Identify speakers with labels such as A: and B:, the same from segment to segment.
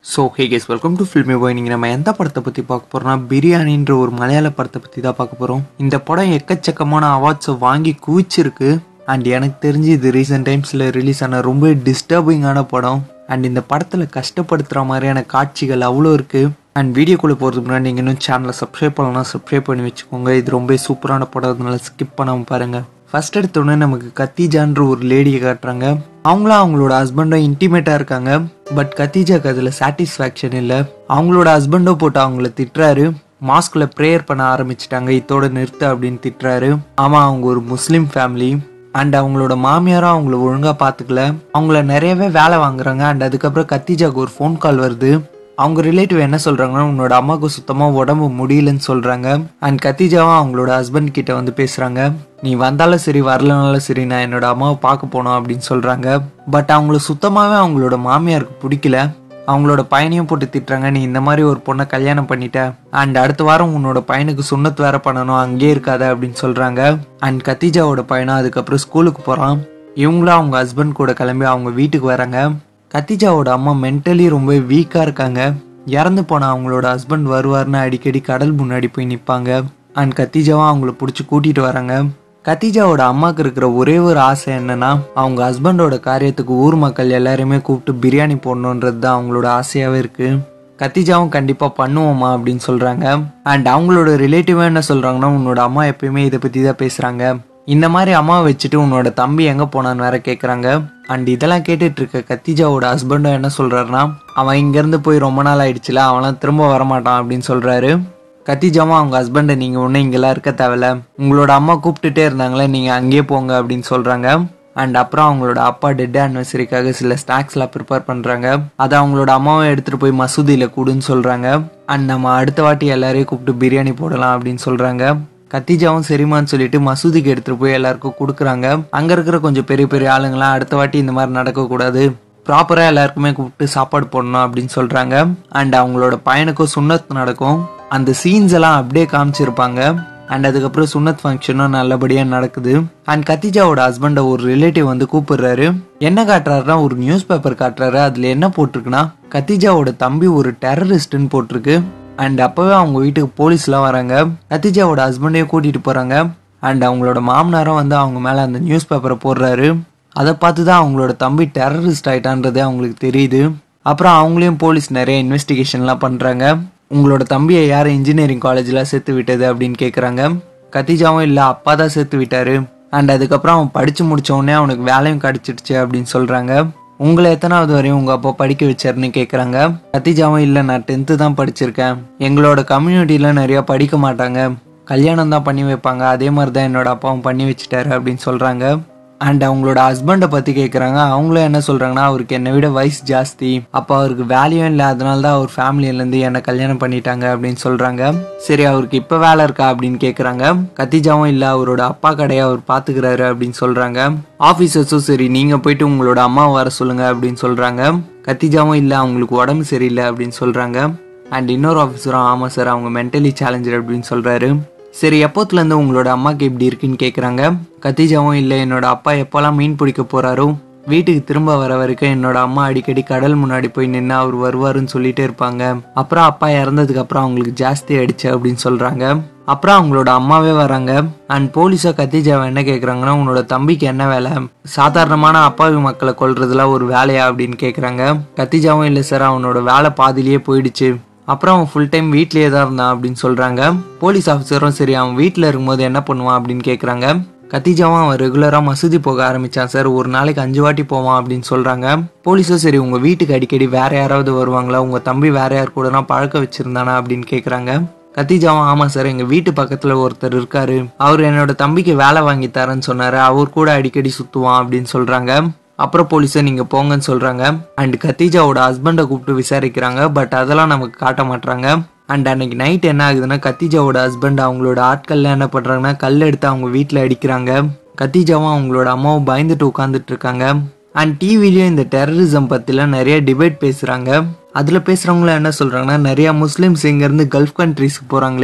A: so hey guys welcome to filmy boy நீங்கள் நம்ம எந்த படத்தை பற்றி பார்க்க போகிறோம்னா பிரியாணின்ற ஒரு மலையாள படத்தை பற்றி தான் பார்க்க போகிறோம் இந்த படம் எக்கச்சக்கமான அவார்ட்ஸை வாங்கி குவிச்சிருக்கு அண்ட் எனக்கு தெரிஞ்சு இது ரீசெண்ட் டைம்ஸில் ரிலீஸ் ஆன ரொம்ப டிஸ்டர்பிங்கான படம் அண்ட் இந்த படத்தில் கஷ்டப்படுத்துகிற மாதிரியான காட்சிகள் அவ்வளோ இருக்குது அண்ட் வீடியோக்குள்ளே போகிறதுக்கு முன்னாடி நீங்கள் இன்னும் சேனலை சப்ஸ்கிரைப் பண்ணலாம் சப்ஸ்கிரைப் பண்ணி வச்சுக்கோங்க இது ரொம்ப சூப்பரான படம் அதனால ஸ்கிப் பண்ணாமல் பாருங்கள் ஃபர்ஸ்ட் எடுத்தோடனே நமக்கு கத்திஜான்ற ஒரு லேடியை காட்டுறாங்க அவங்களும் அவங்களோட ஹஸ்பண்டும் இன்டிமேட்டாக இருக்காங்க பட் கத்திஜாக்கு அதில் சாட்டிஸ்ஃபேக்ஷன் இல்லை அவங்களோட ஹஸ்பண்டும் போட்டு அவங்கள திட்டுறாரு மாஸ்கில் ப்ரேயர் பண்ண ஆரம்பிச்சிட்டாங்க இதோட நிறுத்த அப்படின்னு திட்டுறாரு ஆமாம் அவங்க ஒரு முஸ்லீம் ஃபேமிலி அண்ட் அவங்களோட மாமியாரும் அவங்கள ஒழுங்காக பார்த்துக்கல அவங்கள நிறையவே வேலை வாங்குறாங்க அண்ட் அதுக்கப்புறம் கத்திஜாக்கு ஒரு ஃபோன் கால் வருது அவங்க ரிலேட்டிவ் என்ன சொல்றாங்கன்னா உன்னோட அம்மாவுக்கு சுத்தமா உடம்பு முடியலன்னு சொல்றாங்க அண்ட் கத்திஜாவும் அவங்களோட ஹஸ்பண்ட் கிட்ட வந்து பேசுறாங்க நீ வந்தாலும் சரி வரலனாலும் சரி நான் என்னோட அம்மாவை பார்க்க போனோம் அப்படின்னு சொல்றாங்க பட் அவங்கள சுத்தமாவே அவங்களோட மாமியாருக்கு பிடிக்கல அவங்களோட பையனையும் போட்டு திட்டுறாங்க நீ இந்த மாதிரி ஒரு பொண்ணை கல்யாணம் பண்ணிட்ட அண்ட் அடுத்த வாரம் உன்னோட பையனுக்கு சுண்ணத்து வேற பண்ணணும் அங்கேயே இருக்காத அப்படின்னு சொல்றாங்க அண்ட் கத்திஜாவோட பையனும் அதுக்கப்புறம் ஸ்கூலுக்கு போறான் இவங்களும் அவங்க ஹஸ்பண்ட் கூட கிளம்பி அவங்க வீட்டுக்கு வராங்க கத்திஜாவோட அம்மா மென்டலி ரொம்ப வீக்காக இருக்காங்க இறந்து போன அவங்களோட ஹஸ்பண்ட் வருவார்னு அடிக்கடி கடல் முன்னாடி போய் நிற்பாங்க அண்ட் கத்திஜாவும் அவங்கள பிடிச்சி கூட்டிகிட்டு வராங்க கத்திஜாவோட அம்மாவுக்கு இருக்கிற ஒரே ஒரு ஆசை என்னன்னா அவங்க ஹஸ்பண்டோட காரியத்துக்கு ஊர் மக்கள் எல்லாரையுமே கூப்பிட்டு பிரியாணி போடணுன்றது தான் அவங்களோட ஆசையாகவே இருக்கு கத்திஜாவும் கண்டிப்பாக பண்ணுவோமா அப்படின்னு சொல்கிறாங்க அண்ட் அவங்களோட ரிலேட்டிவாக என்ன சொல்கிறாங்கன்னா உன்னோட அம்மா எப்பயுமே இதை பற்றி தான் பேசுகிறாங்க இந்த மாதிரி அம்மாவை வச்சுட்டு உன்னோட தம்பி எங்கே போனான்னு வேற கேட்குறாங்க அண்ட் இதெல்லாம் கேட்டுட்டு இருக்க கத்திஜாவோட ஹஸ்பண்டும் என்ன சொல்கிறாருன்னா அவன் இங்கேருந்து போய் ரொம்ப நாள் ஆயிடுச்சுல அவன்லாம் திரும்ப வரமாட்டான் அப்படின்னு சொல்கிறாரு கத்திஜாவும் அவங்க ஹஸ்பண்டை நீங்கள் ஒன்றும் இங்கெல்லாம் இருக்க தேவையில்ல உங்களோட அம்மா கூப்பிட்டுட்டே இருந்தாங்களே நீங்கள் அங்கேயே போங்க அப்படின்னு சொல்கிறாங்க அண்ட் அப்புறம் அவங்களோட அப்பா டெட் ஆனிவர்சரிக்காக சில ஸ்நாக்ஸ்லாம் ப்ரிப்பேர் பண்ணுறாங்க அதை அவங்களோட அம்மாவை எடுத்துகிட்டு போய் மசூதியில் கூடுன்னு சொல்கிறாங்க அண்ட் நம்ம அடுத்த வாட்டி எல்லாரையும் கூப்பிட்டு பிரியாணி போடலாம் அப்படின்னு சொல்கிறாங்க கத்திஜாவும் சரிமான்னு சொல்லிட்டு மசூதிக்கு எடுத்துட்டு போய் எல்லாருக்கும் கொடுக்குறாங்க அங்க இருக்கிற கொஞ்சம் பெரிய பெரிய ஆளுங்களாம் அடுத்த வாட்டி இந்த மாதிரி நடக்கக்கூடாது ப்ராப்பரா எல்லாருக்குமே கூப்பிட்டு சாப்பாடு போடணும் அப்படின்னு சொல்றாங்க அண்ட் அவங்களோட பையனுக்கும் சுண்ணத் நடக்கும் அந்த சீன்ஸ் எல்லாம் அப்படியே காமிச்சிருப்பாங்க அண்ட் அதுக்கப்புறம் சுண்ணத் ஃபங்க்ஷனும் நல்லபடியா நடக்குது அண்ட் கத்திஜாவோட ஹஸ்பண்டை ஒரு ரிலேட்டிவ் வந்து கூப்பிடுறாரு என்ன காட்டுறாருன்னா ஒரு நியூஸ் பேப்பர் காட்டுறாரு அதுல என்ன போட்டிருக்குன்னா கத்திஜாவோட தம்பி ஒரு டெரரிஸ்ட்னு போட்டிருக்கு அண்ட் அப்போவே அவங்க வீட்டுக்கு போலீஸ்லாம் வராங்க கத்திஜாவோட ஹஸ்பண்டையும் கூட்டிகிட்டு போகிறாங்க அண்ட் அவங்களோட மாமனாரும் வந்து அவங்க மேலே அந்த நியூஸ் பேப்பரை போடுறாரு அதை பார்த்து தான் அவங்களோட தம்பி டெரரிஸ்ட் ஆயிட்டான்றதே அவங்களுக்கு தெரியுது அப்புறம் அவங்களையும் போலீஸ் நிறைய இன்வெஸ்டிகேஷன்லாம் பண்ணுறாங்க உங்களோட தம்பியை யார் இன்ஜினியரிங் காலேஜில் சேர்த்து விட்டது அப்படின்னு கேட்குறாங்க கத்திஜாவும் இல்லை அப்பா தான் சேர்த்து விட்டாரு அண்ட் அதுக்கப்புறம் அவன் படித்து முடிச்ச உடனே அவனுக்கு வேலையும் கிடச்சிடுச்சு அப்படின்னு சொல்கிறாங்க உங்களை எத்தனாவது வரையும் உங்கள் அப்பா படிக்க வச்சாருன்னு கேட்குறாங்க கத்திஜாவும் இல்லை நான் டென்த்து தான் படிச்சிருக்கேன் எங்களோட கம்யூனிட்டியில் நிறையா படிக்க மாட்டாங்க கல்யாணம் தான் பண்ணி வைப்பாங்க அதே மாதிரி தான் என்னோட அப்பாவும் பண்ணி வச்சுட்டாரு அப்படின்னு சொல்கிறாங்க அண்ட் அவங்களோட ஹஸ்பண்டை பற்றி கேட்குறாங்க அவங்களும் என்ன சொல்கிறாங்கன்னா அவருக்கு என்னை விட வயசு ஜாஸ்தி அப்போ அவருக்கு வேலையும் இல்லை அதனால தான் அவர் ஃபேமிலியிலேருந்து என்னை கல்யாணம் பண்ணிட்டாங்க அப்படின்னு சொல்கிறாங்க சரி அவருக்கு இப்போ வேலை இருக்கா அப்படின்னு கேட்குறாங்க கத்திஜாவும் இல்லை அவரோட அப்பா கடையை அவர் பார்த்துக்கிறாரு அப்படின்னு சொல்கிறாங்க ஆஃபீஸர்ஸும் சரி நீங்கள் போயிட்டு உங்களோட அம்மாவை வர சொல்லுங்கள் அப்படின்னு சொல்கிறாங்க கத்திஜாவும் இல்லை அவங்களுக்கு உடம்பு சரியில்லை அப்படின்னு சொல்கிறாங்க அண்ட் இன்னொரு ஆஃபீஸரும் ஆமாம் சார் அவங்க மென்டலி சேலஞ்சர் அப்படின்னு சொல்கிறாரு சரி எப்போத்துலேருந்து உங்களோட அம்மாக்கு எப்படி இருக்குன்னு கேட்குறாங்க கத்திஜாவும் இல்லை என்னோட அப்பா எப்போல்லாம் மீன் பிடிக்க போகிறாரோ வீட்டுக்கு திரும்ப வர வரைக்கும் என்னோட அம்மா அடிக்கடி கடல் முன்னாடி போய் நின்று அவர் வருவாருன்னு சொல்லிட்டே இருப்பாங்க அப்புறம் அப்பா இறந்ததுக்கு அப்புறம் அவங்களுக்கு ஜாஸ்தி ஆயிடுச்சு அப்படின்னு சொல்றாங்க அப்புறம் அவங்களோட அம்மாவே வராங்க அண்ட் போலீஸா கத்திஜாவை என்ன கேட்குறாங்கன்னா உன்னோட தம்பிக்கு என்ன வேலை சாதாரணமான அப்பாவி மக்களை கொல்றதுலாம் ஒரு வேலையா அப்படின்னு கேட்குறாங்க கத்திஜாவும் இல்லை சார் அவனோட வேலை பாதிலேயே போயிடுச்சு அப்புறம் அவன் ஃபுல் டைம் வீட்லயே தான் இருந்தான் அப்படின்னு சொல்றாங்க போலீஸ் ஆஃபீஸரும் சரி அவன் வீட்டில் இருக்கும்போது என்ன பண்ணுவான் அப்படின்னு கேட்குறாங்க கத்திஜாவும் அவன் ரெகுலராக மசூதி போக ஆரம்பிச்சான் சார் ஒரு நாளைக்கு அஞ்சு வாட்டி போவான் அப்படின்னு சொல்றாங்க போலீஸும் சரி உங்க வீட்டுக்கு அடிக்கடி வேற யாராவது வருவாங்களா உங்க தம்பி வேற யார் கூடனா பழக்க வச்சிருந்தானா அப்படின்னு கேட்குறாங்க கத்திஜாவும் ஆமா சார் எங்க வீட்டு பக்கத்துல ஒருத்தர் இருக்காரு அவர் என்னோட தம்பிக்கு வேலை வாங்கி தரேன்னு சொன்னாரு அவர் கூட அடிக்கடி சுத்துவான் அப்படின்னு சொல்றாங்க அப்புறம் போலீஸை நீங்கள் போங்கன்னு சொல்கிறாங்க அண்ட் கத்திஜாவோட ஹஸ்பண்டை கூப்பிட்டு விசாரிக்கிறாங்க பட் அதெல்லாம் நமக்கு காட்ட மாட்டாங்க அண்ட் அன்னைக்கு நைட் என்ன ஆகுதுன்னா கத்திஜாவோட ஹஸ்பண்ட் அவங்களோட ஆட்கள்லாம் என்ன பண்ணுறாங்கன்னா கல் எடுத்து அவங்க வீட்டில் அடிக்கிறாங்க கத்திஜாவும் அவங்களோட அம்மாவும் பயந்துட்டு உட்காந்துட்டு இருக்காங்க அண்ட் டிவிலையும் இந்த டெரரிசம் பற்றிலாம் நிறைய டிபேட் பேசுகிறாங்க அதில் பேசுகிறவங்களாம் என்ன சொல்கிறாங்கன்னா நிறைய முஸ்லீம்ஸ் இங்கேருந்து கல்ஃப் கண்ட்ரிஸ்க்கு போகிறாங்களே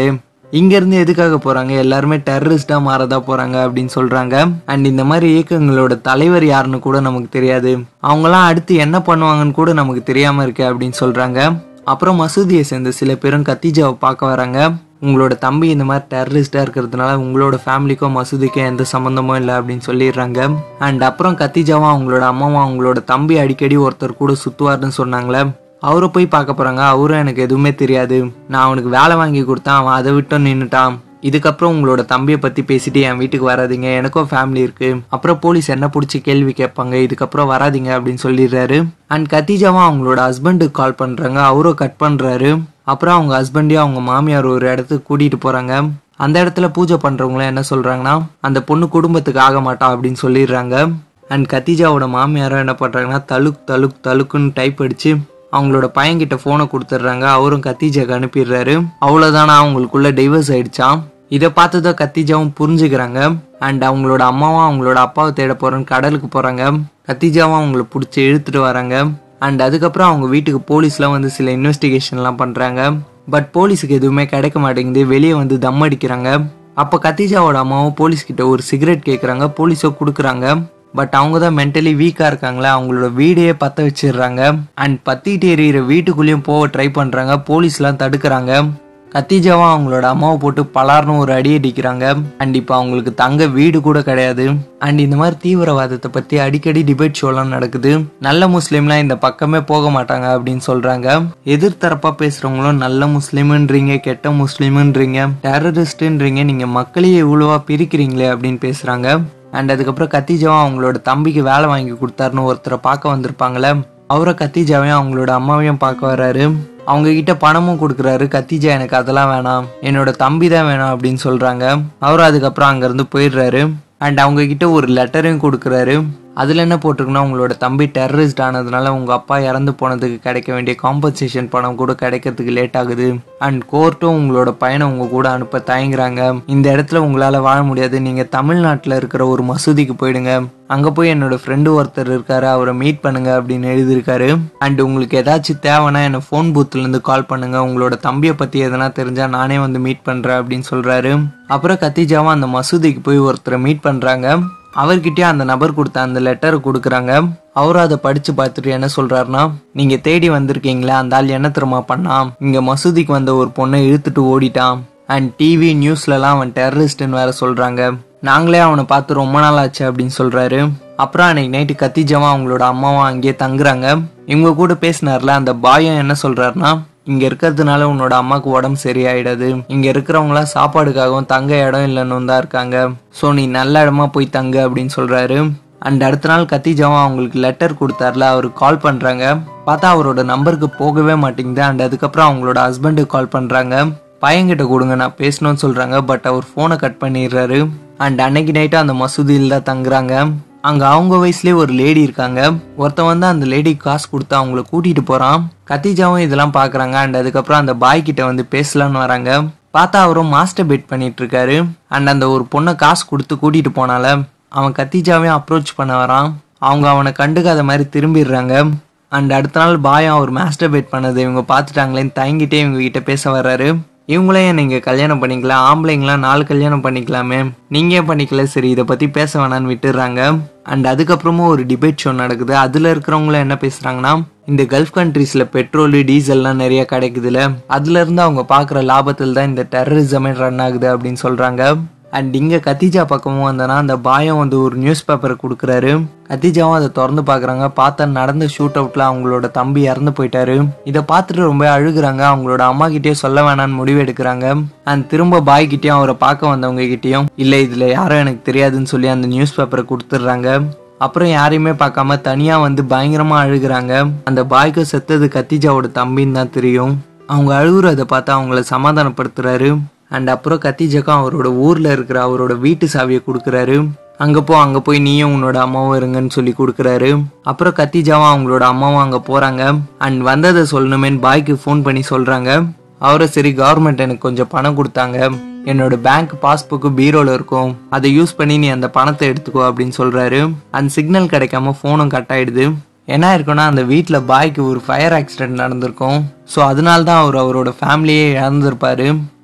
A: இங்க இருந்து எதுக்காக போறாங்க எல்லாருமே டெரரிஸ்டா மாறதா போறாங்க அப்படின்னு சொல்றாங்க அண்ட் இந்த மாதிரி இயக்கங்களோட தலைவர் யாருன்னு கூட நமக்கு தெரியாது அவங்கலாம் அடுத்து என்ன பண்ணுவாங்கன்னு கூட நமக்கு தெரியாம இருக்கு அப்படின்னு சொல்றாங்க அப்புறம் மசூதியை சேர்ந்த சில பேரும் கத்திஜாவை பார்க்க வராங்க உங்களோட தம்பி இந்த மாதிரி டெரரிஸ்டா இருக்கிறதுனால உங்களோட ஃபேமிலிக்கும் மசூதிக்கும் எந்த சம்மந்தமும் இல்லை அப்படின்னு சொல்லிடுறாங்க அண்ட் அப்புறம் கத்திஜாவும் அவங்களோட அம்மாவும் அவங்களோட தம்பி அடிக்கடி ஒருத்தர் கூட சுத்துவாருன்னு சொன்னாங்களே அவரை போய் பார்க்க போறாங்க அவரும் எனக்கு எதுவுமே தெரியாது நான் அவனுக்கு வேலை வாங்கி கொடுத்தேன் அவன் அதை விட்டு நின்னுட்டான் இதுக்கப்புறம் உங்களோட தம்பியை பத்தி பேசிட்டு என் வீட்டுக்கு வராதீங்க எனக்கும் ஃபேமிலி இருக்கு அப்புறம் போலீஸ் என்ன பிடிச்சி கேள்வி கேட்பாங்க இதுக்கப்புறம் வராதீங்க அப்படின்னு சொல்லிடுறாரு அண்ட் கத்திஜாவும் அவங்களோட ஹஸ்பண்டுக்கு கால் பண்றாங்க அவரும் கட் பண்றாரு அப்புறம் அவங்க ஹஸ்பண்டையும் அவங்க மாமியார் ஒரு இடத்துக்கு கூட்டிட்டு போறாங்க அந்த இடத்துல பூஜை பண்றவங்களாம் என்ன சொல்றாங்கன்னா அந்த பொண்ணு குடும்பத்துக்கு ஆக மாட்டா அப்படின்னு சொல்லிடுறாங்க அண்ட் கத்திஜாவோட மாமியாரும் என்ன பண்றாங்கன்னா தலுக் தலுக் தலுக்குன்னு டைப் அடிச்சு அவங்களோட பையன்கிட்ட ஃபோனை கொடுத்துட்றாங்க அவரும் கத்திஜாக்கு அனுப்பிடுறாரு அவ்வளோதானா அவங்களுக்குள்ள டைவர்ஸ் ஆயிடுச்சாம் இதை பார்த்ததோ கத்திஜாவும் புரிஞ்சுக்கிறாங்க அண்ட் அவங்களோட அம்மாவும் அவங்களோட அப்பாவை தேட போறேன்னு கடலுக்கு போறாங்க கத்திஜாவும் அவங்கள பிடிச்சி இழுத்துட்டு வராங்க அண்ட் அதுக்கப்புறம் அவங்க வீட்டுக்கு போலீஸ்லாம் வந்து சில இன்வெஸ்டிகேஷன்லாம் பண்றாங்க பட் போலீஸுக்கு எதுவுமே கிடைக்க மாட்டேங்குது வெளியே வந்து தம் அடிக்கிறாங்க அப்போ கத்திஜாவோட அம்மாவும் போலீஸ் கிட்ட ஒரு சிகரெட் கேட்குறாங்க போலீஸோ கொடுக்குறாங்க பட் அவங்க தான் மென்டலி வீக்காக இருக்காங்களே அவங்களோட வீடையே பற்ற வச்சிடுறாங்க அண்ட் பத்திட்டு எறிகிற வீட்டுக்குள்ளேயும் போக ட்ரை பண்ணுறாங்க போலீஸ்லாம் தடுக்கிறாங்க கத்திஜாவும் அவங்களோட அம்மாவை போட்டு பலார்னு ஒரு அடி அடிக்கிறாங்க அண்ட் இப்போ அவங்களுக்கு தங்க வீடு கூட கிடையாது அண்ட் இந்த மாதிரி தீவிரவாதத்தை பற்றி அடிக்கடி டிபேட் ஷோலாம் நடக்குது நல்ல முஸ்லீம்லாம் இந்த பக்கமே போக மாட்டாங்க அப்படின்னு சொல்றாங்க எதிர்த்தரப்பா பேசுறவங்களும் நல்ல முஸ்லீம்ன்றீங்க கெட்ட முஸ்லீம்ன்றீங்க டெரரிஸ்ட்ன்றீங்க நீங்க மக்களையே இவ்வளவா பிரிக்கிறீங்களே அப்படின்னு பேசுறாங்க அண்ட் அதுக்கப்புறம் கத்திஜாவும் அவங்களோட தம்பிக்கு வேலை வாங்கி கொடுத்தாருன்னு ஒருத்தரை பார்க்க வந்திருப்பாங்களே அவரை கத்திஜாவையும் அவங்களோட அம்மாவையும் பார்க்க வர்றாரு அவங்க கிட்ட பணமும் கொடுக்குறாரு கத்திஜா எனக்கு அதெல்லாம் வேணாம் என்னோட தம்பி தான் வேணும் அப்படின்னு சொல்றாங்க அவரும் அதுக்கப்புறம் அங்கேருந்து போயிடுறாரு அண்ட் அவங்க கிட்ட ஒரு லெட்டரையும் கொடுக்குறாரு அதில் என்ன போட்டிருக்குன்னா உங்களோட தம்பி டெரரிஸ்ட் ஆனதுனால உங்கள் அப்பா இறந்து போனதுக்கு கிடைக்க வேண்டிய காம்பன்சேஷன் பணம் கூட கிடைக்கிறதுக்கு லேட் ஆகுது அண்ட் கோர்ட்டும் உங்களோட பையனை உங்கள் கூட அனுப்ப தயங்குறாங்க இந்த இடத்துல உங்களால் வாழ முடியாது நீங்கள் தமிழ்நாட்டில் இருக்கிற ஒரு மசூதிக்கு போயிடுங்க அங்கே போய் என்னோட ஃப்ரெண்டு ஒருத்தர் இருக்காரு அவரை மீட் பண்ணுங்க அப்படின்னு எழுதியிருக்காரு அண்ட் உங்களுக்கு ஏதாச்சும் தேவைன்னா என்னை ஃபோன் பூத்துலேருந்து கால் பண்ணுங்க உங்களோட தம்பியை பற்றி எதனா தெரிஞ்சால் நானே வந்து மீட் பண்ணுறேன் அப்படின்னு சொல்கிறாரு அப்புறம் கத்திஜாவும் அந்த மசூதிக்கு போய் ஒருத்தரை மீட் பண்ணுறாங்க அவர்கிட்டயே அந்த நபர் கொடுத்த அந்த லெட்டரை கொடுக்குறாங்க அவரும் அதை படிச்சு பார்த்துட்டு என்ன சொல்றாருன்னா நீங்க தேடி வந்திருக்கீங்களா அந்த ஆள் என்ன தெரியுமா பண்ணான் இங்க மசூதிக்கு வந்த ஒரு பொண்ணை இழுத்துட்டு ஓடிட்டான் அண்ட் டிவி நியூஸ்லலாம் அவன் டெரரிஸ்ட்னு வேற சொல்றாங்க நாங்களே அவனை பார்த்து ரொம்ப நாள் ஆச்சு அப்படின்னு சொல்றாரு அப்புறம் அன்னைக்கு நைட்டு கத்திஜாவும் அவங்களோட அம்மாவும் அங்கேயே தங்குறாங்க இவங்க கூட பேசினார்ல அந்த பாயம் என்ன சொல்றாருன்னா இங்க இருக்கிறதுனால உன்னோட அம்மாவுக்கு உடம்பு சரியாயிடாது இங்க இருக்கிறவங்களாம் சாப்பாடுக்காகவும் தங்க இடம் இல்லைன்னு தான் இருக்காங்க ஸோ நீ நல்ல இடமா போய் தங்க அப்படின்னு சொல்றாரு அண்ட் அடுத்த நாள் கத்திஜாவும் அவங்களுக்கு லெட்டர் கொடுத்தாருல அவருக்கு கால் பண்றாங்க பார்த்தா அவரோட நம்பருக்கு போகவே மாட்டேங்குது அண்ட் அதுக்கப்புறம் அவங்களோட ஹஸ்பண்டுக்கு கால் பண்றாங்க பையன்கிட்ட கொடுங்க நான் பேசணும்னு சொல்றாங்க பட் அவர் ஃபோனை கட் பண்ணிடுறாரு அண்ட் அன்னைக்கு நைட்டு அந்த மசூதியில் தான் தங்குறாங்க அங்க அவங்க வயசுலயே ஒரு லேடி இருக்காங்க ஒருத்தன் வந்து அந்த லேடிக்கு காசு கொடுத்து அவங்கள கூட்டிட்டு போறான் கத்திஜாவும் இதெல்லாம் பாக்குறாங்க அண்ட் அதுக்கப்புறம் அந்த பாய் கிட்ட வந்து பேசலான்னு வராங்க பார்த்தா அவரும் மாஸ்டர் பெட் பண்ணிட்டு இருக்காரு அண்ட் அந்த ஒரு பொண்ணை காசு கொடுத்து கூட்டிட்டு போனால அவன் கத்திஜாவையும் அப்ரோச் பண்ண வரான் அவங்க அவனை கண்டுக்காத மாதிரி திரும்பிடுறாங்க அண்ட் அடுத்த நாள் பாயம் அவர் மாஸ்டர் பெட் பண்ணதை இவங்க பார்த்துட்டாங்களேன்னு தயங்கிட்டே இவங்க கிட்ட பேச வர்றாரு இவங்களே நீங்கள் கல்யாணம் பண்ணிக்கலாம் ஆம்பளைங்களாம் நாலு கல்யாணம் பண்ணிக்கலாமே நீங்கள் ஏன் பண்ணிக்கல சரி இதை பற்றி பேச வேணான்னு விட்டுடுறாங்க அண்ட் அதுக்கப்புறமும் ஒரு டிபேட் ஷோ நடக்குது அதில் இருக்கிறவங்களும் என்ன பேசுகிறாங்கன்னா இந்த கல்ஃப் கண்ட்ரீஸில் பெட்ரோலு டீசல்லாம் நிறைய கிடைக்குதுல அதுலேருந்து அவங்க பார்க்குற லாபத்தில் தான் இந்த டெரரிசமே ரன் ஆகுது அப்படின்னு சொல்கிறாங்க அண்ட் இங்கே கத்திஜா பக்கமும் வந்தனா அந்த பாயம் வந்து ஒரு நியூஸ் பேப்பரை கொடுக்குறாரு கத்திஜாவும் அதை திறந்து பார்க்குறாங்க பார்த்தா நடந்த ஷூட் அவுட்டில் அவங்களோட தம்பி இறந்து போயிட்டாரு இதை பார்த்துட்டு ரொம்ப அழுகுறாங்க அவங்களோட அம்மா கிட்டே சொல்ல வேணாம்னு முடிவு எடுக்கிறாங்க அண்ட் திரும்ப பாய் கிட்டேயும் அவரை பார்க்க வந்தவங்க கிட்டேயும் இல்லை இதில் யாரும் எனக்கு தெரியாதுன்னு சொல்லி அந்த நியூஸ் பேப்பரை கொடுத்துட்றாங்க அப்புறம் யாரையுமே பார்க்காம தனியா வந்து பயங்கரமா அழுகுறாங்க அந்த பாய்க்கு செத்தது கத்திஜாவோட தம்பின்னு தான் தெரியும் அவங்க அழுகுறத பார்த்து அவங்கள சமாதானப்படுத்துறாரு அண்ட் அப்புறம் கத்திஜாக்கும் அவரோட ஊர்ல இருக்கிற அவரோட வீட்டு சாவியை கொடுக்குறாரு அங்க போ அங்க போய் நீயும் உன்னோட அம்மாவும் இருங்கன்னு சொல்லி கொடுக்குறாரு அப்புறம் கத்திஜாவும் அவங்களோட அம்மாவும் அங்க போறாங்க அண்ட் வந்ததை சொல்லணுமேன்னு பாய்க்கு ஃபோன் பண்ணி சொல்றாங்க அவரை சரி கவர்மெண்ட் எனக்கு கொஞ்சம் பணம் கொடுத்தாங்க என்னோட பேங்க் பாஸ்புக்கு பீரோல இருக்கும் அதை யூஸ் பண்ணி நீ அந்த பணத்தை எடுத்துக்கோ அப்படின்னு சொல்றாரு அந்த சிக்னல் கிடைக்காம ஃபோனும் கட் ஆயிடுது என்ன இருக்குன்னா அந்த வீட்டில் பாய்க்கு ஒரு ஃபயர் ஆக்சிடென்ட் நடந்திருக்கும் ஸோ அதனால தான் அவர் அவரோட ஃபேமிலியே இழந்திருப்பாரு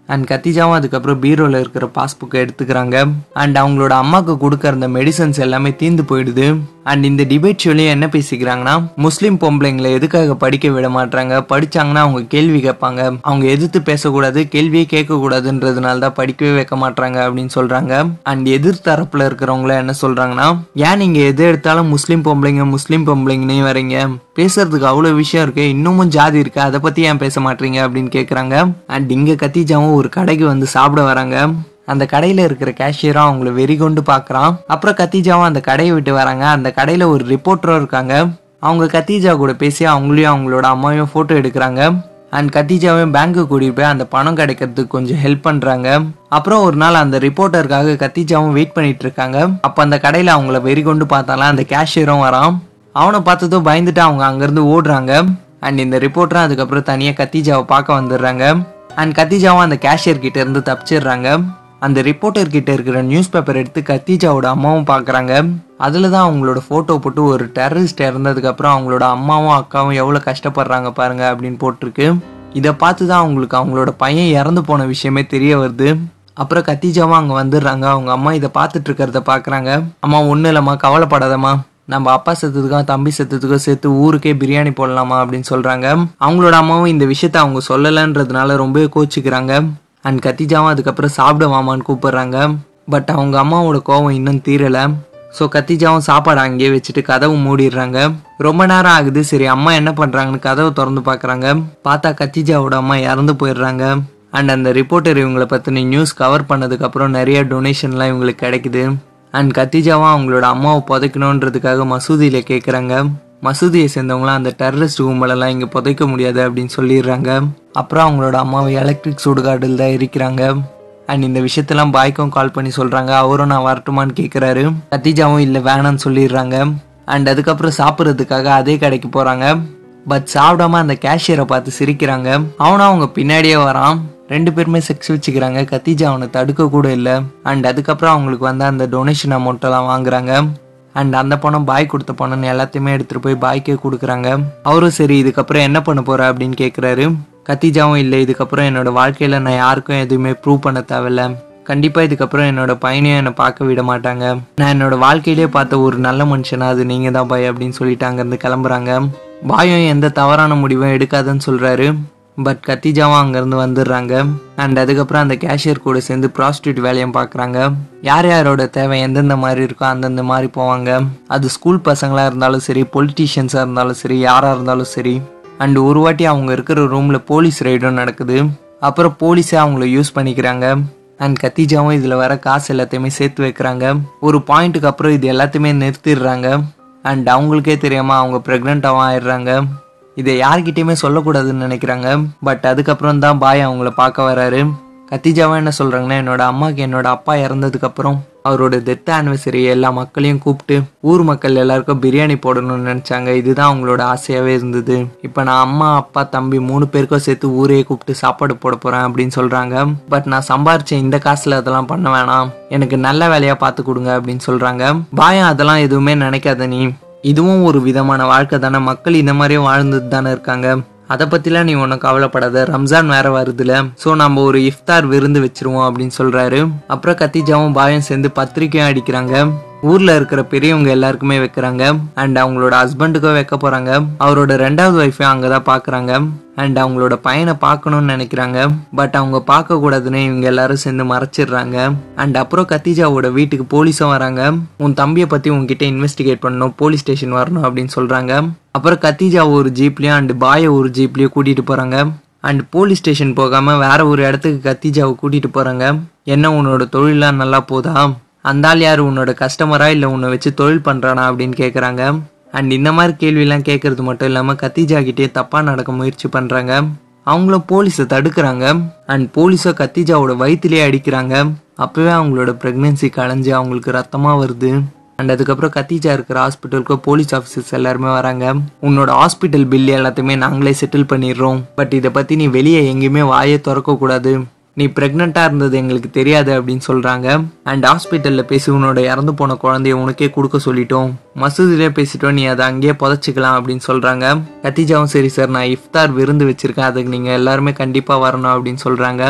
A: அண்ட் கத்திஜாவும் அதுக்கப்புறம் பீரோல இருக்கிற பாஸ்புக்கை எடுத்துக்கிறாங்க அண்ட் அவங்களோட அம்மாவுக்கு கொடுக்கற அந்த மெடிசன்ஸ் எல்லாமே தீந்து போயிடுது அண்ட் இந்த டிபேட் ஷோலையும் என்ன பேசிக்கிறாங்கன்னா முஸ்லீம் பொம்பளைங்களை எதுக்காக படிக்க விட மாட்டாங்க படிச்சாங்கன்னா அவங்க கேள்வி கேட்பாங்க அவங்க எதிர்த்து பேசக்கூடாது கேள்வியே கேட்க கூடாதுன்றதுனால தான் படிக்கவே வைக்க மாட்டாங்க அப்படின்னு சொல்றாங்க அண்ட் எதிர் தரப்புல இருக்கிறவங்கள என்ன சொல்றாங்கன்னா ஏன் நீங்க எது எடுத்தாலும் முஸ்லீம் பொம்பளைங்க முஸ்லீம் பொம்பளைங்கன்னே வரீங்க பேசுறதுக்கு அவ்வளவு விஷயம் இருக்கு இன்னமும் ஜாதி இருக்கு அதை பத்தி ஏன் பேச மாட்டீங்க அப்படின்னு கேக்குறாங்க அண்ட் இங்க கத்திஜாவும் ஒரு கடைக்கு வந்து சாப்பிட வராங்க அந்த கடையில இருக்கிற கேஷியரும் அவங்கள வெறி கொண்டு பாக்குறான் அப்புறம் கத்திஜாவும் அந்த கடையை விட்டு வராங்க அந்த கடையில ஒரு ரிப்போர்ட்டரும் இருக்காங்க அவங்க கத்திஜா கூட பேசி அவங்களையும் அவங்களோட அம்மாவையும் போட்டோ எடுக்கிறாங்க அண்ட் கத்திஜாவையும் பேங்க்கு கூட்டிட்டு போய் அந்த பணம் கிடைக்கிறதுக்கு கொஞ்சம் ஹெல்ப் பண்றாங்க அப்புறம் ஒரு நாள் அந்த ரிப்போர்ட்டருக்காக கத்திஜாவும் வெயிட் பண்ணிட்டு இருக்காங்க அப்ப அந்த கடையில அவங்கள வெறி கொண்டு பார்த்தாலாம் அந்த கேஷியரும் வரான் அவனை பார்த்ததும் பயந்துட்டு அவங்க அங்கிருந்து ஓடுறாங்க அண்ட் இந்த ரிப்போர்ட்டரும் அதுக்கப்புறம் தனியா கத்திஜாவை பார்க்க வந்துடுறாங்க அண்ட் கத்திஜாவும் அந்த கேஷியர் கிட்ட இருந்து தப்பிச்சிடுறாங்க அந்த ரிப்போர்ட்டர் கிட்ட இருக்கிற நியூஸ் பேப்பர் எடுத்து கத்திஜாவோட அம்மாவும் பார்க்குறாங்க அதில் தான் அவங்களோட ஃபோட்டோ போட்டு ஒரு டெரரிஸ்ட் இறந்ததுக்கு அப்புறம் அவங்களோட அம்மாவும் அக்காவும் எவ்வளோ கஷ்டப்படுறாங்க பாருங்க அப்படின்னு போட்டிருக்கு இதை பார்த்து தான் அவங்களுக்கு அவங்களோட பையன் இறந்து போன விஷயமே தெரிய வருது அப்புறம் கத்திஜாவும் அங்கே வந்துடுறாங்க அவங்க அம்மா இதை பார்த்துட்டு இருக்கிறத பார்க்குறாங்க அம்மா ஒன்றும் இல்லைம்மா கவலைப்படாதம்மா நம்ம அப்பா செத்ததுக்கும் தம்பி செத்ததுக்கும் சேர்த்து ஊருக்கே பிரியாணி போடலாமா அப்படின்னு சொல்றாங்க அவங்களோட அம்மாவும் இந்த விஷயத்த அவங்க சொல்லலைன்றதுனால ரொம்பவே கோச்சிக்கிறாங்க அண்ட் கத்திஜாவும் அதுக்கப்புறம் சாப்பிட வாமான்னு கூப்பிடுறாங்க பட் அவங்க அம்மாவோட கோவம் இன்னும் தீரல ஸோ கத்திஜாவும் சாப்பாடு அங்கேயே வச்சுட்டு கதவு மூடிடுறாங்க ரொம்ப நேரம் ஆகுது சரி அம்மா என்ன பண்றாங்கன்னு கதவை திறந்து பார்க்கறாங்க பார்த்தா கத்திஜாவோட அம்மா இறந்து போயிடுறாங்க அண்ட் அந்த ரிப்போர்ட்டர் இவங்களை பற்றின நியூஸ் கவர் பண்ணதுக்கப்புறம் நிறைய டொனேஷன்லாம் இவங்களுக்கு கிடைக்குது அண்ட் கத்திஜாவும் அவங்களோட அம்மாவை புதைக்கணுன்றதுக்காக மசூதியில கேட்குறாங்க மசூதியை சேர்ந்தவங்களாம் அந்த டெரரிஸ்ட் கும்பலெல்லாம் இங்கே புதைக்க முடியாது அப்படின்னு சொல்லிடுறாங்க அப்புறம் அவங்களோட அம்மாவை எலக்ட்ரிக் சுடுகாட்டில் தான் எரிக்கிறாங்க அண்ட் இந்த விஷயத்தெல்லாம் பாய்க்கும் கால் பண்ணி சொல்றாங்க அவரும் நான் வரட்டுமான்னு கேட்குறாரு கத்திஜாவும் இல்லை வேணான்னு சொல்லிடுறாங்க அண்ட் அதுக்கப்புறம் சாப்பிட்றதுக்காக அதே கடைக்கு போறாங்க பட் சாப்பிடாம அந்த கேஷியரை பார்த்து சிரிக்கிறாங்க அவனும் அவங்க பின்னாடியே வரான் ரெண்டு பேருமே செக்ஸ் வச்சுக்கிறாங்க கத்திஜா அவனை தடுக்க கூட இல்லை அண்ட் அதுக்கப்புறம் அவங்களுக்கு வந்து அந்த டொனேஷன் அமௌண்ட் எல்லாம் வாங்குறாங்க அண்ட் அந்த பணம் பாய் கொடுத்த பணம் எல்லாத்தையுமே எடுத்துட்டு போய் பாய்க்கே கொடுக்குறாங்க அவரும் சரி இதுக்கப்புறம் என்ன பண்ண போற அப்படின்னு கேட்குறாரு கத்திஜாவும் இல்லை இதுக்கப்புறம் என்னோட வாழ்க்கையில நான் யாருக்கும் எதுவுமே ப்ரூவ் பண்ண தேவையில்ல கண்டிப்பா இதுக்கப்புறம் என்னோட பையனையும் என்னை பார்க்க விட மாட்டாங்க நான் என்னோட வாழ்க்கையிலே பார்த்த ஒரு நல்ல மனுஷனா அது நீங்க தான் பாய் அப்படின்னு சொல்லிட்டு அங்கிருந்து கிளம்புறாங்க பாயும் எந்த தவறான முடிவும் எடுக்காதுன்னு சொல்றாரு பட் கத்திஜாவும் அங்கேருந்து வந்துடுறாங்க அண்ட் அதுக்கப்புறம் அந்த கேஷியர் கூட சேர்ந்து ப்ராஸ்டியூட் வேலையும் பார்க்குறாங்க யார் யாரோட தேவை எந்தெந்த மாதிரி இருக்கோ அந்தந்த மாதிரி போவாங்க அது ஸ்கூல் பசங்களாக இருந்தாலும் சரி பொலிட்டீஷியன்ஸாக இருந்தாலும் சரி யாராக இருந்தாலும் சரி அண்ட் ஒரு வாட்டி அவங்க இருக்கிற ரூமில் போலீஸ் ரைடும் நடக்குது அப்புறம் போலீஸே அவங்கள யூஸ் பண்ணிக்கிறாங்க அண்ட் கத்திஜாவும் இதில் வர காசு எல்லாத்தையுமே சேர்த்து வைக்கிறாங்க ஒரு பாயிண்ட்டுக்கு அப்புறம் இது எல்லாத்தையுமே நிறுத்திடுறாங்க அண்ட் அவங்களுக்கே தெரியாமல் அவங்க ப்ரெக்னெண்ட்டாகவும் ஆயிடுறாங்க இதை யார்கிட்டயுமே சொல்லக்கூடாதுன்னு நினைக்கிறாங்க பட் அதுக்கப்புறம் தான் பாய் அவங்கள பார்க்க வராரு கத்திஜாவா என்ன சொல்றாங்கன்னா என்னோட அம்மாக்கு என்னோட அப்பா இறந்ததுக்கு அப்புறம் அவரோட டெத் ஆனிவர்சரி எல்லா மக்களையும் கூப்பிட்டு ஊர் மக்கள் எல்லாருக்கும் பிரியாணி போடணும்னு நினைச்சாங்க இதுதான் அவங்களோட ஆசையாவே இருந்தது இப்போ நான் அம்மா அப்பா தம்பி மூணு பேருக்கும் சேர்த்து ஊரே கூப்பிட்டு சாப்பாடு போட போறேன் அப்படின்னு சொல்றாங்க பட் நான் சம்பாரிச்ச இந்த காசுல அதெல்லாம் பண்ண வேணாம் எனக்கு நல்ல வேலையா பார்த்து கொடுங்க அப்படின்னு சொல்றாங்க பாயம் அதெல்லாம் எதுவுமே நினைக்காத நீ இதுவும் ஒரு விதமான வாழ்க்கை தானே மக்கள் இந்த மாதிரியே வாழ்ந்துட்டு தானே இருக்காங்க அதை பத்திலாம் நீ ஒன்றும் கவலைப்படாத ரம்ஜான் வேற வருதுல ஸோ நம்ம ஒரு இஃப்தார் விருந்து வச்சிருவோம் அப்படின்னு சொல்றாரு அப்புறம் கத்திஜாவும் பாயும் சேர்ந்து பத்திரிக்கையும் அடிக்கிறாங்க ஊர்ல இருக்கிற பெரியவங்க எல்லாருக்குமே வைக்கிறாங்க அண்ட் அவங்களோட ஹஸ்பண்டுக்கும் வைக்க போறாங்க அவரோட ரெண்டாவது ஒய்ஃபையும் அங்கதான் பாக்குறாங்க அண்ட் அவங்களோட பையனை பார்க்கணும்னு நினைக்கிறாங்க பட் அவங்க பார்க்க கூடாதுன்னு இவங்க எல்லாரும் சேர்ந்து மறைச்சிடுறாங்க அண்ட் அப்புறம் கத்திஜாவோட வீட்டுக்கு போலீஸும் வராங்க உன் தம்பியை பத்தி உன்கிட்ட இன்வெஸ்டிகேட் பண்ணணும் போலீஸ் ஸ்டேஷன் வரணும் அப்படின்னு சொல்றாங்க அப்புறம் கத்திஜா ஒரு ஜீப்லயும் அண்ட் பாயை ஒரு ஜீப்லயும் கூட்டிட்டு போறாங்க அண்ட் போலீஸ் ஸ்டேஷன் போகாம வேற ஒரு இடத்துக்கு கத்திஜாவை கூட்டிட்டு போறாங்க என்ன உன்னோட தொழிலாம் நல்லா போதா அந்த ஆள் யார் உன்னோட கஸ்டமரா இல்லை உன்னை வச்சு தொழில் பண்றானா அப்படின்னு கேட்குறாங்க அண்ட் இந்த மாதிரி கேள்வியெல்லாம் கேட்கறது மட்டும் இல்லாமல் கத்திஜா கிட்டே தப்பாக நடக்க முயற்சி பண்ணுறாங்க அவங்களும் போலீஸை தடுக்கிறாங்க அண்ட் போலீஸை கத்திஜாவோட வயிற்றுலேயே அடிக்கிறாங்க அப்போவே அவங்களோட ப்ரெக்னென்சி களைஞ்சு அவங்களுக்கு ரத்தமாக வருது அண்ட் அதுக்கப்புறம் கத்திஜா இருக்கிற ஹாஸ்பிட்டலுக்கு போலீஸ் ஆஃபீஸர்ஸ் எல்லாருமே வராங்க உன்னோட ஹாஸ்பிட்டல் பில் எல்லாத்தையுமே நாங்களே செட்டில் பண்ணிடுறோம் பட் இதை பற்றி நீ வெளியே எங்கேயுமே வாயே திறக்கக்கூடாது நீ ப்ரெக்னெண்ட்டாக இருந்தது எங்களுக்கு தெரியாது அப்படின்னு சொல்கிறாங்க அண்ட் ஹாஸ்பிட்டலில் பேசி உன்னோட இறந்து போன குழந்தைய உனக்கே கொடுக்க சொல்லிட்டோம் மசூதியிலே பேசிட்டோம் நீ அதை அங்கேயே புதைச்சிக்கலாம் அப்படின்னு சொல்கிறாங்க கத்திஜாவும் சரி சார் நான் இஃப்தார் விருந்து வச்சுருக்கேன் அதுக்கு நீங்கள் எல்லாருமே கண்டிப்பாக வரணும் அப்படின்னு சொல்கிறாங்க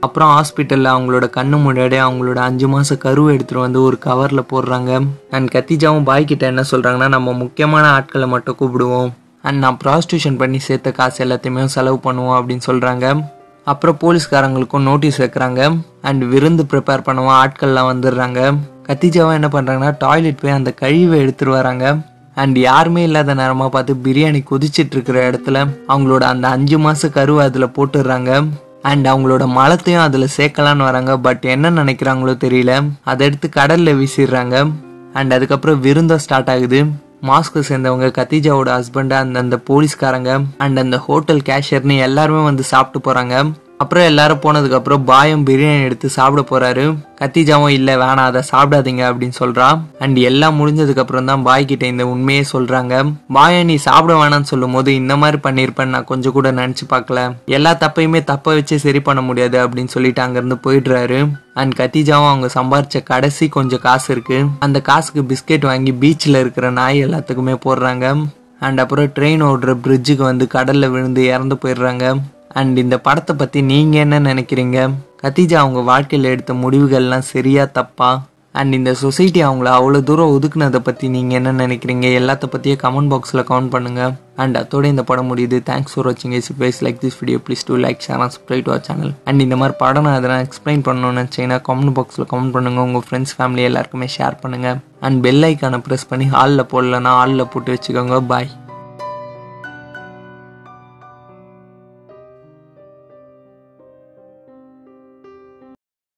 A: அப்புறம் ஹாஸ்பிட்டலில் அவங்களோட கண்ணு முன்னாடி அவங்களோட அஞ்சு மாத கருவை எடுத்துகிட்டு வந்து ஒரு கவரில் போடுறாங்க அண்ட் கத்திஜாவும் பாய் கிட்ட என்ன சொல்கிறாங்கன்னா நம்ம முக்கியமான ஆட்களை மட்டும் கூப்பிடுவோம் அண்ட் நான் ப்ராஸ்டியூஷன் பண்ணி சேர்த்த காசு எல்லாத்தையுமே செலவு பண்ணுவோம் அப்படின்னு சொல்கிறாங்க அப்புறம் போலீஸ்காரங்களுக்கும் நோட்டீஸ் வைக்கிறாங்க அண்ட் விருந்து ப்ரிப்பேர் பண்ணவும் ஆட்கள்லாம் வந்துடுறாங்க கத்திஜாவும் என்ன பண்ணுறாங்கன்னா டாய்லெட் போய் அந்த கழிவை எடுத்துட்டு வராங்க அண்ட் யாருமே இல்லாத நேரமாக பார்த்து பிரியாணி கொதிச்சிட்டு இருக்கிற இடத்துல அவங்களோட அந்த அஞ்சு மாத கருவை அதில் போட்டுடுறாங்க அண்ட் அவங்களோட மலத்தையும் அதில் சேர்க்கலான்னு வராங்க பட் என்ன நினைக்கிறாங்களோ தெரியல அதை எடுத்து கடலில் வீசிடுறாங்க அண்ட் அதுக்கப்புறம் விருந்தம் ஸ்டார்ட் ஆகுது மாஸ்க்கு சேர்ந்தவங்க கத்திஜாவோட ஹஸ்பண்ட் அந்த அந்த போலீஸ்காரங்க அண்ட் அந்த ஹோட்டல் கேஷியர்னு எல்லாருமே வந்து சாப்பிட்டு போகிறாங்க அப்புறம் எல்லாரும் போனதுக்கு அப்புறம் பாயம் பிரியாணி எடுத்து சாப்பிட போறாரு கத்திஜாவும் இல்ல வேணாம் அதை சாப்பிடாதீங்க அப்படின்னு சொல்றா அண்ட் எல்லாம் முடிஞ்சதுக்கு அப்புறம் தான் பாய் கிட்ட இந்த உண்மையே சொல்றாங்க பாய நீ சாப்பிட வேணாம்னு சொல்லும் போது இந்த மாதிரி பண்ணிருப்பேன்னு நான் கொஞ்சம் கூட நினைச்சு பார்க்கல எல்லா தப்பையுமே தப்ப வச்சு சரி பண்ண முடியாது அப்படின்னு சொல்லிட்டு அங்கிருந்து போயிடுறாரு அண்ட் கத்திஜாவும் அவங்க சம்பாரிச்ச கடைசி கொஞ்சம் காசு இருக்கு அந்த காசுக்கு பிஸ்கெட் வாங்கி பீச்சில் இருக்கிற நாய் எல்லாத்துக்குமே போடுறாங்க அண்ட் அப்புறம் ட்ரெயின் ஓடுற பிரிட்ஜுக்கு வந்து கடல்ல விழுந்து இறந்து போயிடுறாங்க அண்ட் இந்த படத்தை பற்றி நீங்கள் என்ன நினைக்கிறீங்க கத்திஜா அவங்க வாழ்க்கையில் எடுத்த முடிவுகள்லாம் சரியா தப்பா அண்ட் இந்த சொசைட்டி அவங்கள அவ்வளோ தூரம் ஒதுக்குனதை பற்றி நீங்கள் என்ன நினைக்கிறீங்க எல்லாத்த பற்றியே கமெண்ட் பாக்ஸில் கமெண்ட் பண்ணுங்கள் அண்ட் அதோட இந்த படம் முடியுது தேங்க்ஸ் ஃபார் வாட்சிங் இஸ் பேஸ் like this video please do like share and subscribe to our channel and இந்த மாதிரி படம் நான் அதெல்லாம் எக்ஸ்பிளைன் பண்ணணும்னு நினச்சிங்கன்னா கமெண்ட் பாக்ஸில் கமெண்ட் பண்ணுங்கள் உங்கள் ஃப்ரெண்ட்ஸ் ஃபேமிலி எல்லாருக்குமே ஷேர் பண்ணுங்கள் அண்ட் பெல் ஐக்கானை ப்ரெஸ் பண்ணி ஹாலில் போடலன்னா ஹாலில் போட்டு வச்சுக்கோங்க பாய்